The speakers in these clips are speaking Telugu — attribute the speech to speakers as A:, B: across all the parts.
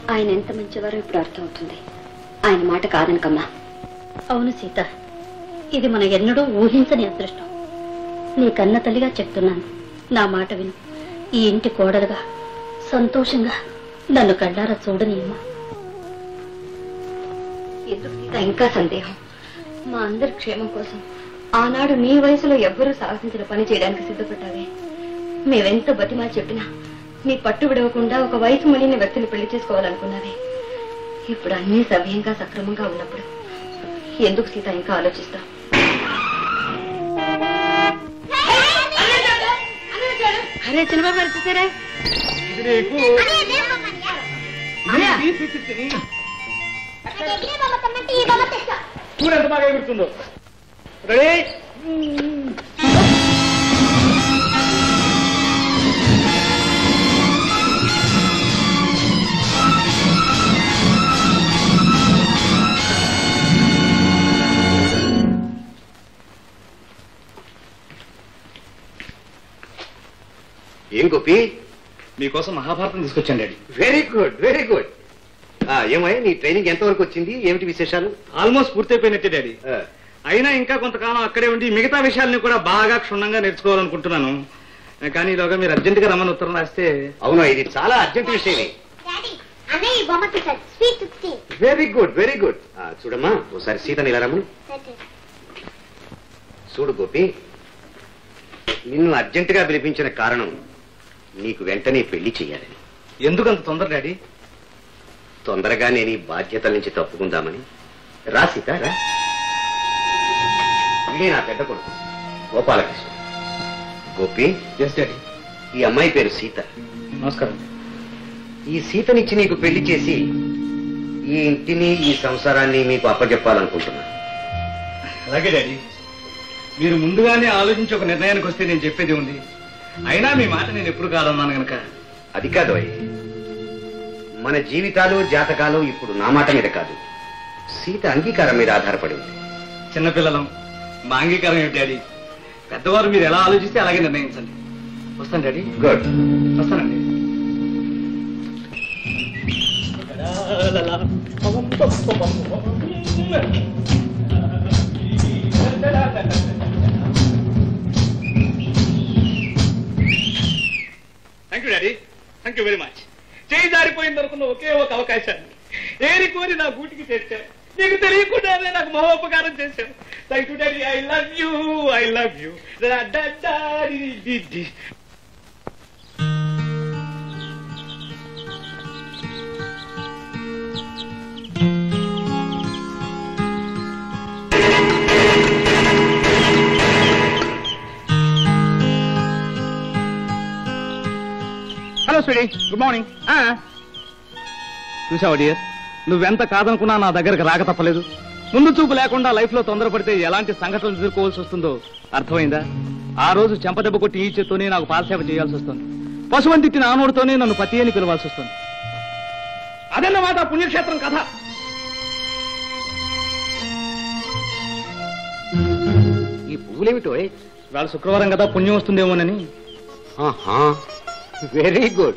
A: ఆయన ఎంత మంచివారో ఇప్పుడు అర్థమవుతుంది ఆయన మాట కాదనకమ్మా
B: అవును సీత ఇది మన ఎన్నడూ ఊహించని అదృష్టం నీ కన్న తల్లిగా చెప్తున్నాను నా మాట విను ఈ ఇంటి కోడలుగా సంతోషంగా నన్ను కళ్ళారా చూడని అమ్మా
A: ఎందుకు సీత ఇంకా సందేహం మా అందరి క్షేమం కోసం ఆనాడు నీ వయసులో ఎవ్వరూ సాహసించిన పని చేయడానికి సిద్ధపడ్డావే మేవెంత బతిమా చెప్పినా నీ పట్టు విడవకుండా ఒక వయసు మునిని వ్యక్తిని పెళ్లి చేసుకోవాలనుకున్నావే ఇప్పుడు అన్నీ సవ్యంగా సక్రమంగా ఉన్నప్పుడు ఎందుకు సీత ఇంకా ఆలోచిస్తావు అరే చిన్నబాబు గారు చూసారా
C: చూడు ఎంత బాగా ఎగురుతుందో రెడీ
D: ఏం గోపి
C: మీకోసం మహాభారతం తీసుకొచ్చాను daddy
D: very good very good ఏమయ్య నీ ట్రైనింగ్ ఎంతవరకు వచ్చింది ఏమిటి విశేషాలు
C: ఆల్మోస్ట్ పూర్తయిపోయినట్టే డాడీ
D: ఆ,
C: అయినా ఇంకా కొంతకాలం అక్కడే ఉండి మిగతా విషయాల్ని కూడా బాగా క్షుణ్ణంగా నేర్చుకోవాలనుకుంటున్నాను కానీ ఈలోగా మీరు అర్జెంటుగా రమ్మని ఉత్తరం రాస్తే
D: అవును ఇది చాలా అర్జెంట్ విషయమే
E: అన్నయ్య ఈ బొమ్మ చూసారు sweet sixteen
D: very good very good చూడమ్మా ఓసారి సీతని ఇలా రమ్మను చూడు గోపి నిన్ను అర్జెంటుగా పిలిపించిన కారణం నీకు వెంటనే పెళ్లి చెయ్యాలని
C: ఎందుకంత తొందర డాడీ
D: తొందరగా నేను ఈ బాధ్యతల నుంచి తప్పుకుందామని రా సీత రా ఇదే నా పెద్ద కొడుకు గోపాలకృష్ణ గోపి
C: ఎస్ డాడీ
D: ఈ అమ్మాయి పేరు సీత
C: నమస్కారం
D: ఈ సీతనిచ్చి నీకు పెళ్లి చేసి ఈ ఇంటిని ఈ సంసారాన్ని మీకు అప్పచెప్పాలనుకుంటున్నాను
C: అలాగే డాడీ మీరు ముందుగానే ఆలోచించి ఒక నిర్ణయానికి వస్తే నేను చెప్పేది ఉంది అయినా మీ మాట నేను ఎప్పుడు కాదన్నాను గనక
D: అది కాదు అయ్యి మన జీవితాలు జాతకాలు ఇప్పుడు నా మాట మీద కాదు సీత అంగీకారం మీద ఆధారపడి ఉంది
C: చిన్నపిల్లలం మా అంగీకారం ఏమిటి డాడీ పెద్దవారు మీరు ఎలా ఆలోచిస్తే అలాగే నిర్ణయించండి వస్తాను డాడీ
D: గుడ్
C: వస్తానండి thank you daddy thank you very much చేయి జారిపోయింది అనుకున్న ఒకే ఒక అవకాశాన్ని ఏరి కోరి నా గూటికి తెచ్చావు నీకు తెలియకుండానే నాకు మహోపకారం చేశావు thank you daddy I love you I love you hello sweety good morning చూసావా డియర్ నువ్వెంత కాదనుకున్నా నా దగ్గరకు రాక తప్పలేదు ముందు చూపు లేకుండా లైఫ్ లో తొందరపడితే ఎలాంటి సంఘటనలు ఎదుర్కోవాల్సి వస్తుందో అర్థమైందా ఆ రోజు చెంపదెబ్బ కొట్టి ఈ చేత్తోనే నాకు పాలసేవ చేయాల్సి వస్తుంది పశువంతి నానోడుతోనే నన్ను పతి అని పిలవాల్సి వస్తుంది అదన్నమాట ఆ పుణ్యక్షేత్రం కథ
D: ఈ పువ్వులేమిటో
C: ఇవాళ శుక్రవారం కదా పుణ్యం వస్తుందేమోనని
D: వెరీ గుడ్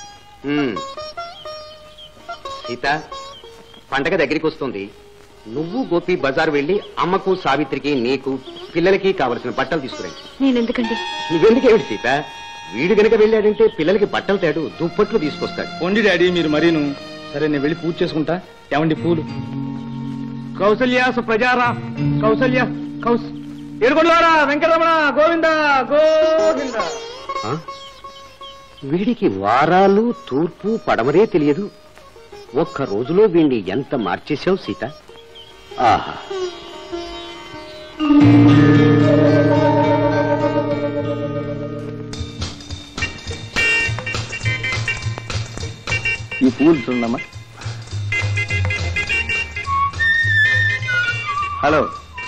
D: సీత పండగ దగ్గరికి వస్తుంది నువ్వు గోపి బజార్ వెళ్ళి అమ్మకు సావిత్రికి నీకు పిల్లలకి కావలసిన బట్టలు తీసుకురండి
A: నేనెందుకండి
D: నువ్వెందుకేమిటి సీత వీడు గనక వెళ్ళాడంటే పిల్లలకి బట్టలు తేడు దుప్పట్లు తీసుకొస్తాడు
C: పొండి డాడీ మీరు మరీను సరే నేను వెళ్ళి పూజ చేసుకుంటా ఏమండి పూలు కౌసల్య సుప్రజారా కౌసల్య కౌస్ ఏడుకొండవారా వెంకటరమణ గోవింద గోవింద
D: ఆ? వీడికి వారాలు తూర్పు పడమరే తెలియదు ఒక్క రోజులో వీణ్ణి ఎంత మార్చేశావు సీత ఆహా
C: ఈ పూలు చూడమ్మా హలో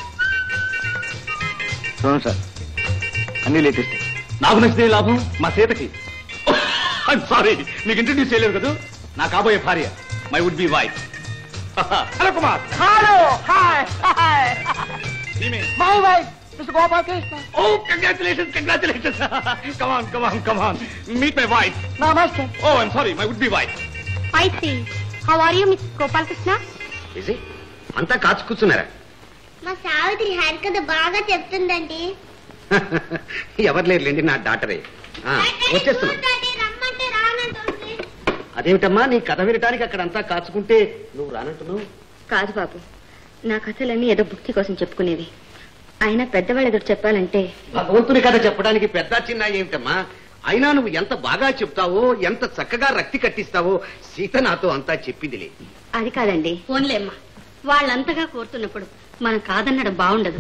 C: చూడండి సార్ అన్ని లేటెస్ట్ నాకు నచ్చితే లాభం మా సీతకి సారీ మీకు ఇంట్రడ్యూస్ చేయలేదు కదా నా కాబోయే భార్య my would be wife hello Kumar
F: hello hi hi
C: ఈమె
F: my wife Mister Gopal Krishna
C: oh congratulations congratulations come on come on come on meet my wife
F: నమస్తే
C: oh I'm sorry my would be wife
B: I see
E: how are you Miss Gopalakrishna
D: Vijay అంతా కాచు కూర్చున్నారా
E: మా సావిత్రి హరికథ బాగా చెప్తుందండి
D: ఎవరు లేరులేండి నా డాక్టరే ఆ, వచ్చేస్తున్నాం
E: రమ్మంటే రానంటుంది
D: అదేమిటమ్మా నీ కథ వినటానికి అక్కడంతా కాచుకుంటే నువ్వు రానంటున్నావు
A: కాదు బాబు నా కథలన్నీ ఏదో భక్తి కోసం చెప్పుకునేవి అయినా పెద్దవాళ్ళు ఎదురు చెప్పాలంటే
D: భగవంతుని కథ చెప్పడానికి పెద్ద చిన్న ఏమిటమ్మా అయినా నువ్వు ఎంత బాగా చెప్తావో ఎంత చక్కగా రక్తి కట్టిస్తావో సీత నాతో అంతా చెప్పిందిలే
A: అది కాదండి
B: ఫోన్లేమ్మా వాళ్ళంతగా కోరుతున్నప్పుడు మనం కాదనడం బాగుండదు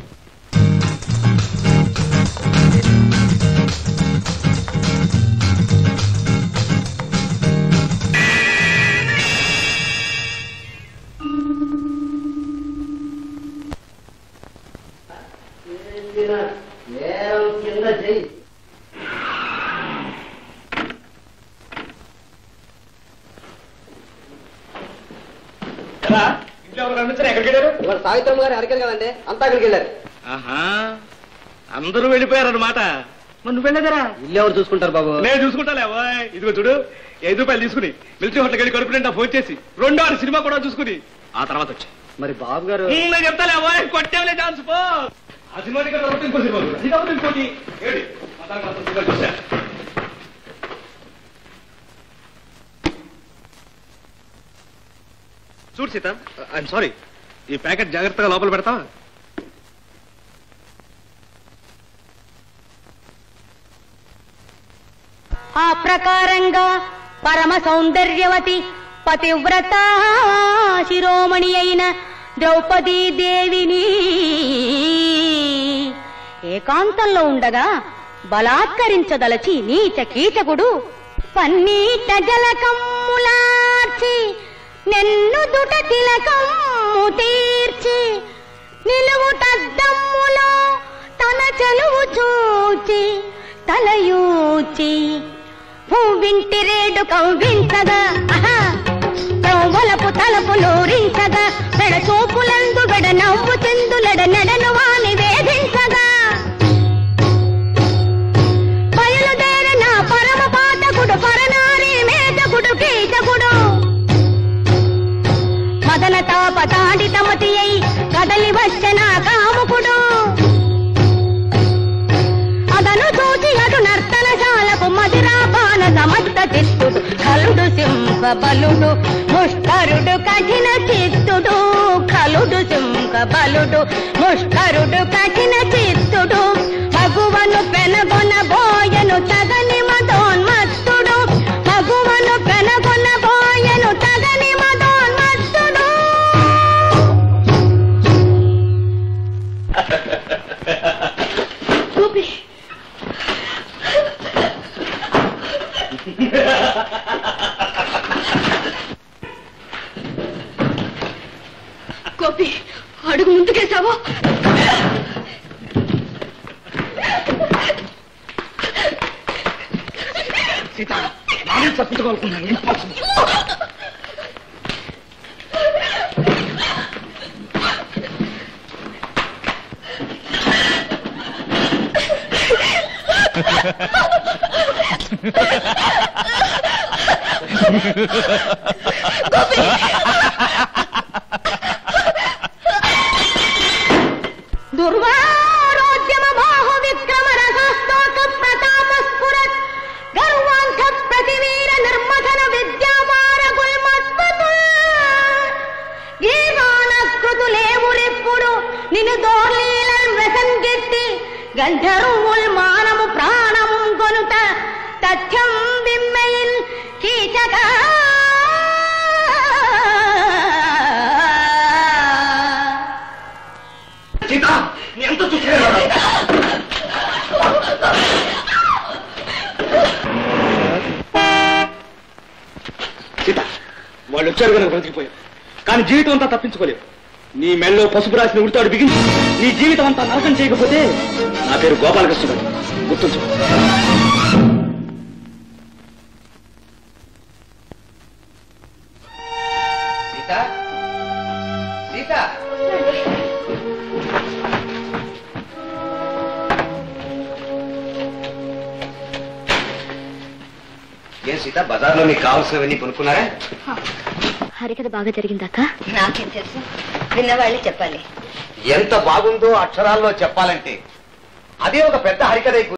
D: సావిత్రమ్మ గారు అరకరు కదండి అంతా అక్కడికి వెళ్ళారు
C: ఆహా అందరూ వెళ్ళిపోయారన్నమాట మరి నువ్వు వెళ్ళేదరా
D: ఇల్లు ఎవరు చూసుకుంటారు బాబు
C: నేను చూసుకుంటాలే ఓయ్ ఇదిగో చూడు ఐదు రూపాయలు తీసుకుని మిలిటరీ హోటల్కి వెళ్ళి కడుపు నిండా ఫోన్ చేసి రెండో ఆరు సినిమా కూడా చూసుకుని ఆ తర్వాత వచ్చి
D: మరి బాబు గారు
C: నేను చెప్తాలే ఓయ్ కొట్టేవలే ఛాన్స్ పో ఆ సినిమా టికెట్ ఒకటి ఇంకో సినిమా చూడు. ఇది ఒకటి ఇంకోటి ఏడి మొత్తానికి మొత్తం సినిమా చూసా చూడు సీత ఐఎమ్ సారీ ఈ ప్యాకెట్ జాగ్రత్తగా లోపల పెడతావా
B: ఆ ప్రకారంగా పరమ సౌందర్యవతి పతివ్రత శిరోమణి అయిన ద్రౌపదీ దేవిని ఏకాంతంలో ఉండగా బలాత్కరించదలచి నీచ కీచకుడు పన్నీట జలకమ్ములార్చి నెన్నుదుట తిలకమ్ము తీర్చి నిలువుటద్దమ్ములో తన చలువు చూచి తలయూచి పువ్వింటి రేడు కవ్వించగా ఆహా! నవ్వులపు తలపులూరించగా పెడ చూపులందు బెడ నవ్వు చెందులడ నెడను వాని వేధించగా బయలుదేరిన పరమ పాతకుడు పరనారి మేధకుడు కీచకుడు మదన తాపతాడి తమతి అయి కదలి వచ్చన కాముకుడు అదను చూచి అటు నర్తనశాలకు మధురాపాన సమస్త చిత్తుడు కలుడు సింహ బలుడు ముష్కరుడు కఠిన చిత్తుడు కలుడు సింహ బలుడు ముష్కరుడు కఠిన చిత్తుడు మగువను పెనగొన బోయను తగని మదోన్మత్తుడు మగువను పెనగొన బోయను తగని మదోన్మత్తుడు
A: గోపి అడుగు ముందుకేసావో
C: సీత నానే తప్పించుకోవాలనుకున్నాను ఇంపాసిబుల్
B: దుర్వారోద్యమ బాహు విక్రమ రసస్తోక ప్రతాప స్ఫురత్ గర్వాంధ ప్రతివీర నిర్మథన విద్యామార గుల్మత్వతు గీతానకృతులేవురెప్పుడు నిన్ను దోర్లీలను వ్యసంగెట్టి గంధర్వుల్ మానము ప్రాణము కొనుట తథ్యం బిమ్మెయిల్ కీచక
C: సీత నీ ఎంత చూసుకున్నాడు సీత వాళ్ళు వచ్చారు కనుక బ్రతికిపోయావు కానీ జీవితం అంతా తప్పించుకోలేవు నీ మెల్లో పసుపు రాసిన ఉడితాడు బిగించి నీ జీవితం అంతా నరకం చేయకపోతే నా పేరు గోపాలకృష్ణ గుర్తుంచు
D: సీత సీత ఏం సీత బజార్లో నీకు కావాల్సినవన్నీ కొనుక్కున్నారా
A: హరికథ బాగా జరిగిందాక నాకేం తెలుసు విన్నవాళ్ళే చెప్పాలి
D: ఎంత బాగుందో అక్షరాల్లో చెప్పాలంటే అదే ఒక పెద్ద హరికథ